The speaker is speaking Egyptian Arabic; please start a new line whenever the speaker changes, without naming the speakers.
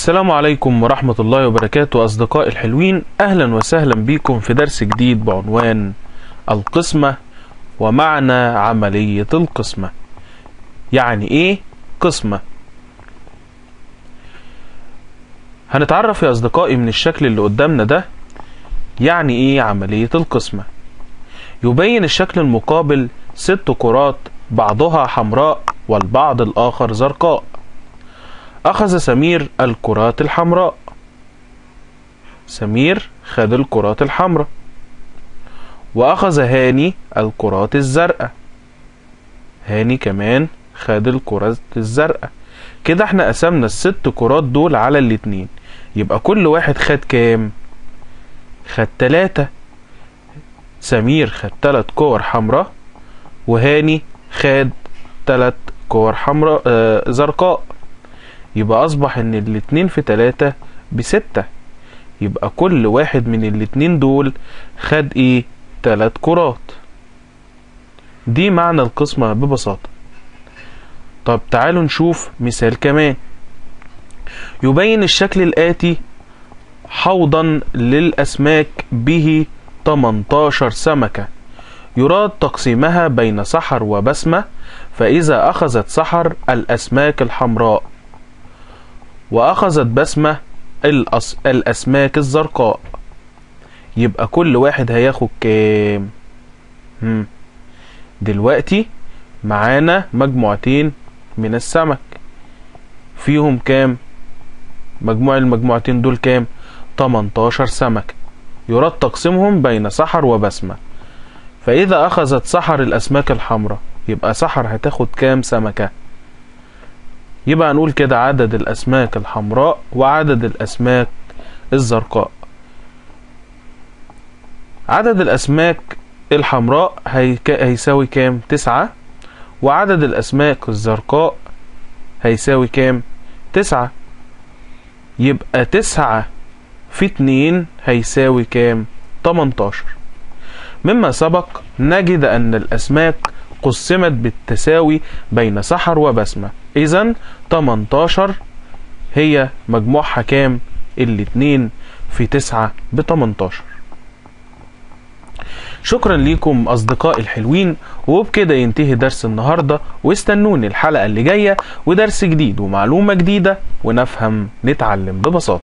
السلام عليكم ورحمة الله وبركاته أصدقائي الحلوين أهلا وسهلا بكم في درس جديد بعنوان القسمة ومعنى عملية القسمة يعني إيه قسمة هنتعرف يا أصدقائي من الشكل اللي قدامنا ده يعني إيه عملية القسمة يبين الشكل المقابل ست كرات بعضها حمراء والبعض الآخر زرقاء أخذ سمير الكرات الحمراء سمير خد الكرات الحمراء وأخذ هاني الكرات الزرقاء هاني كمان خد الكرات الزرقاء كده احنا قسمنا الست كرات دول على الاتنين يبقى كل واحد خد كام خد تلاتة سمير خد تلات كور حمراء وهاني خد تلات كور حمراء آه زرقاء يبقى أصبح إن الاتنين في تلاتة بستة يبقى كل واحد من الاتنين دول خد إيه تلات كرات دي معنى القسمة ببساطة طب تعالوا نشوف مثال كمان يبين الشكل الآتي حوضا للأسماك به 18 سمكة يراد تقسيمها بين سحر وبسمة فإذا أخذت سحر الأسماك الحمراء وأخذت بسمة الأس... الأسماك الزرقاء يبقى كل واحد هياخد كام هم. دلوقتي معانا مجموعتين من السمك فيهم كام مجموع المجموعتين دول كام 18 سمكة يراد تقسيمهم بين سحر وبسمة فإذا أخذت سحر الأسماك الحمراء يبقى سحر هتاخد كام سمكة يبقى نقول كده عدد الأسماك الحمراء وعدد الأسماك الزرقاء عدد الأسماك الحمراء هيك... هيساوي كام تسعة وعدد الأسماك الزرقاء هيساوي كام تسعة يبقى تسعة في اتنين هيساوي كام تمنتاشر مما سبق نجد أن الأسماك قسمت بالتساوي بين سحر وبسمة إذا 18 هي مجموعها كام الاتنين في تسعة ب 18 شكرا ليكم أصدقائي الحلوين وبكده ينتهي درس النهاردة واستنوني الحلقة اللي جاية ودرس جديد ومعلومة جديدة ونفهم نتعلم ببساطة